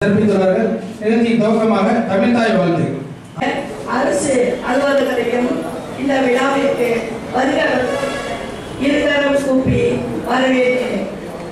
தெரிவித்துள்ளார்கள் நிகழ்ச்சியின் துவக்கமாக தமிழ்தாய் வாழ்த்து அரசு அலுவலகரையும் இந்த விழாவிற்கு வருக இருதரம் கூப்பி வரவேற்கிறேன்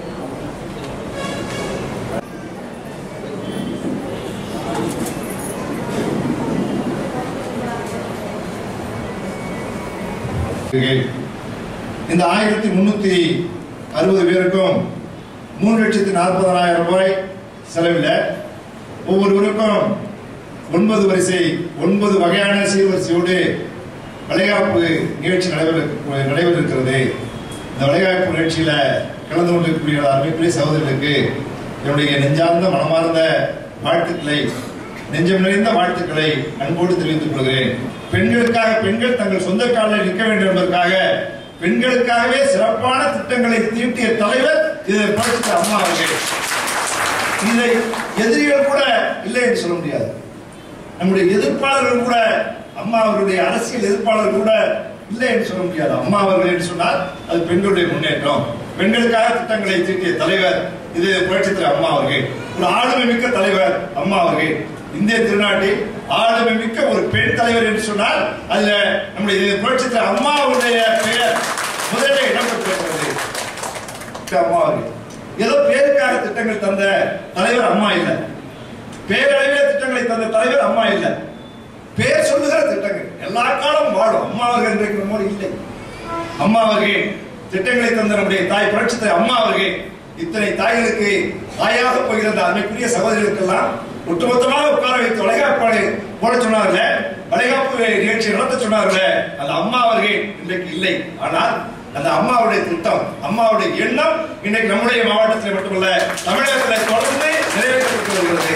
இந்த ஆயிரத்தி முன்னூத்தி அறுபது பேருக்கும் மூன்று லட்சத்தி நாற்பதாயிரம் ரூபாய் செலவில் ஒவ்வொருவருக்கும் ஒன்பது வரிசை ஒன்பது வகையான சீர்வரிசையோடு வளைகாப்பு நிகழ்ச்சி நடைபெற நடைபெற இருக்கிறது இந்த வளைகாப்பு நிகழ்ச்சியில கலந்து கொண்டிருக்கக்கூடிய அருமைக்குரிய சகோதரர்களுக்கு என்னுடைய நெஞ்சார்ந்த மனமார்ந்த வாழ்த்துக்களை நெஞ்சம் நிறைந்த வாழ்த்துக்களை அன்போடு தெரிவித்துக் கொள்கிறேன் பெண்களுக்காக பெண்கள் தங்கள் சொந்த காலில் நிற்க வேண்டும் என்பதற்காக பெண்களுக்காகவே சிறப்பான திட்டங்களை தீட்டிய தலைவர் இது புரட்சித்த அம்மா அவர்கள் இதை எதிரிகள் கூட இல்லை என்று சொல்ல முடியாது நம்முடைய எதிர்ப்பாளர்கள் கூட அம்மா அவருடைய அரசியல் எதிர்ப்பாளர்கள் கூட இல்லை என்று சொல்ல முடியாது அம்மா அவர்கள் என்று சொன்னால் அது பெண்களுடைய முன்னேற்றம் பெண்களுக்காக திட்டங்களை தீட்டிய தலைவர் இது புரட்சித்திர அம்மா அவர்கள் ஒரு ஆளுமை மிக்க தலைவர் அம்மா அவர்கள் இந்திய திருநாட்டில் ஆளுமை மிக்க ஒரு பெண் தலைவர் என்று சொன்னால் அதுல நம்முடைய புரட்சித்திர அம்மா அவருடைய பெயர் முதலில் இடம்பெற்றிருக்கிறது அம்மா அவர்கள் ஏதோ பேருக்காக திட்டங்கள் தந்த தலைவர் அம்மா இல்லை பேரளவிலே திட்டங்களை தந்த தலைவர் அம்மா இல்லை பேர் சொல்லுகிற திட்டங்கள் எல்லா காலம் வாழும் அம்மா அவர்கள் இன்றைக்கு நம்மோடு இல்லை அம்மா அவர்கள் திட்டங்களை தந்த நம்முடைய தாய் புரட்சித்த அம்மா அவர்கள் இத்தனை தாய்களுக்கு தாயாக போகிற அந்த அன்னைக்குரிய சகோதரிகளுக்கெல்லாம் ஒட்டுமொத்தமாக உட்கார வைத்து வளைகாப்பாடு போட சொன்னார்களே வளைகாப்பு நிகழ்ச்சி நடத்த சொன்னார்களே அந்த அம்மா அவர்கள் இன்றைக்கு இல்லை ஆனால் அந்த அம்மாவுடைய திட்டம் அம்மாவுடைய எண்ணம் இன்னைக்கு நம்முடைய மாவட்டத்தில் மட்டுமல்ல தமிழகத்தில் தொடர்ந்து நிறைவேற்றப்பட்டு வருகிறது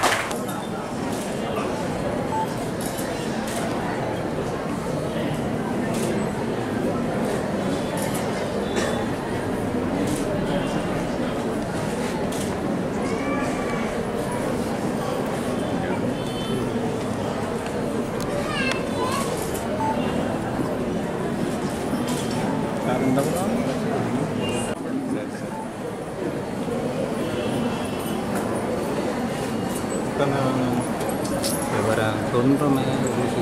barang kontrol ya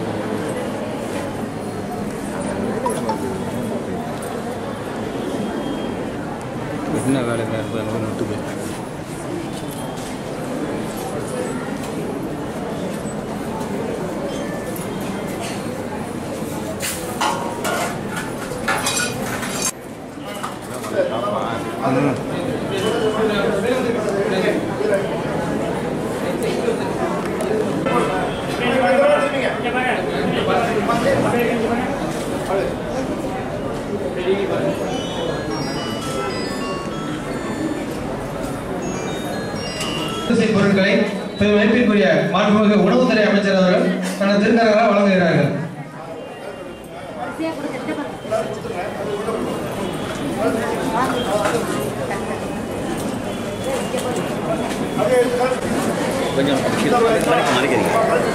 என்ன வேலை இருப்பாங்க நட்டு போய் பரிசை பொருட்களை பெரும் மதிப்பிற்குரிய மாண்புமிகு உணவுத்துறை அமைச்சர் அவர்கள் தனது திருக்கரங்களால் வழங்குகிறார்கள் கொஞ்சம் மறைக்கிறீங்க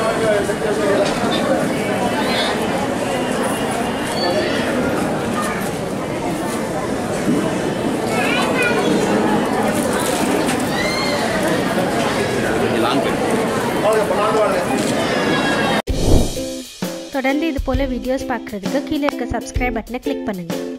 கொஞ்சம் லாங் போயிடும் தொடர்ந்து இது போல் வீடியோஸ் பார்க்குறதுக்கு கீழே இருக்க சப்ஸ்கிரைப் பட்டனை கிளிக் பண்ணுங்கள்